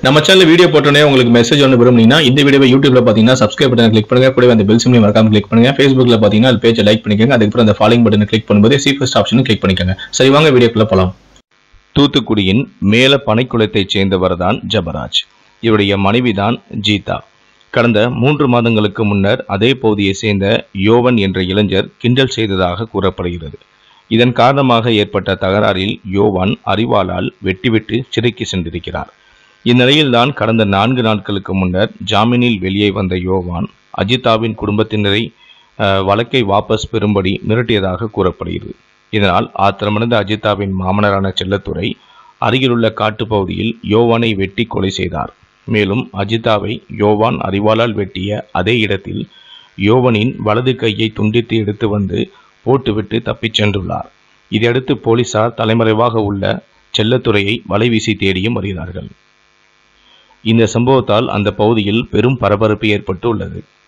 நம்ம channel video போட்டோன்னே உங்களுக்கு மெசேஜ் ஒன்று விரும்புனீங்கன்னா இந்த வீடியோவை யூடியூப்ல பார்த்தீங்கன்னா சப்ஸ்கிரைப் பட்டன் கிளிக் பண்ணுங்க கூடவே அந்த பெல் சிம்லையும் மறக்காம கிளிக் பண்ணுங்க ஃபேஸ்புக்ல பார்த்தீங்கன்னா அது பேஜை லைக் பண்ணிக்கோங்க அதுக்கப்புறம் அந்த ஃபாலோயிங் பட்டனை கிளிக் பண்ணும்போது சி ஃபர்ஸ்ட் ஆப்ஷனும் கிளிக் பண்ணிக்கோங்க சரி வாங்க வீடியோக்குள்ள போலாம் தூத்துக்குடியின் மேல பனைக்குளத்தைச் சேர்ந்தவர்தான் ஜபராஜ் இவருடைய மனைவிதான் ஜீதா கடந்த மூன்று மாதங்களுக்கு முன்னர் அதே பகுதியை சேர்ந்த யோவன் என்ற இளைஞர் கிண்டல் செய்ததாக கூறப்படுகிறது இதன் காரணமாக ஏற்பட்ட தகராறில் யோவான் அறிவாளால் வெட்டிவிட்டு சிறைக்கு சென்றிருக்கிறார் இந்நிலையில்தான் கடந்த நான்கு நாட்களுக்கு முன்னர் ஜாமீனில் வெளியே வந்த யோவான் அஜிதாவின் குடும்பத்தினரை அஹ், வழக்கை வாபஸ் பெறும்படி மிரட்டியதாக கூறப்படுகிறது இதனால் ஆத்திரமடைந்த அஜிதாவின் மாமனரான செல்லத்துறை அருகிலுள்ள காட்டுப்பகுதியில் யோவானை வெட்டி கொலை செய்தார் மேலும் அஜிதாவை யோவான் அறிவாளால் வெட்டிய அதே இடத்தில் யோவனின் வலது கையை துண்டித்து எடுத்து வந்து போட்டுவிட்டு தப்பிச் சென்றுள்ளார் இதையடுத்து போலீசார் தலைமறைவாக உள்ள செல்லத்துறையை வலைவீசி தேடியும் வருகிறார்கள் இந்த சம்பவத்தால் அந்த பகுதியில் பெரும் பரபரப்பு ஏற்பட்டு உள்ளது